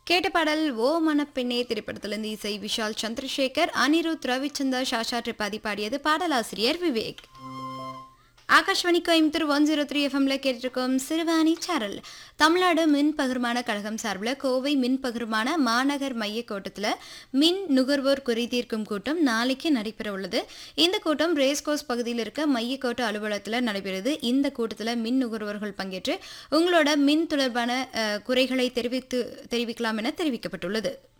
கேட்ட பாடல் ஓ மனப்பெண்ணே திரைப்படத்திலிருந்து இசை விஷால் சந்திரசேகர் அனிருத் ரவிச்சந்தா ஷாஷா திரிபாதி பாடியது பாடலாசிரியர் Vivek Akashvani Coimbatore one zero three எஃப்எம்ல கேட்டிருக்கோம் சிறுவாணி சாரல் தமிழ்நாடு மின் பகிர்மான கழகம் சார்பில் கோவை மின் பகிர்மான மாநகர் மைய கூட்டத்தில் மின் நுகர்வோர் குறை தீர்க்கும் கூட்டம் நாளைக்கு நடைபெற உள்ளது இந்த கூட்டம் ரேஸ்கோஸ் பகுதியில் இருக்க மையக்கோட்ட அலுவலகத்தில் நடைபெறுது இந்த கூட்டத்தில் மின் நுகர்வோர்கள் பங்கேற்று உங்களோட மின் தொடர்பான அஹ், குறைகளை தெரிவித்து தெரிவிக்கலாம் என தெரிவிக்கப்பட்டுள்ளது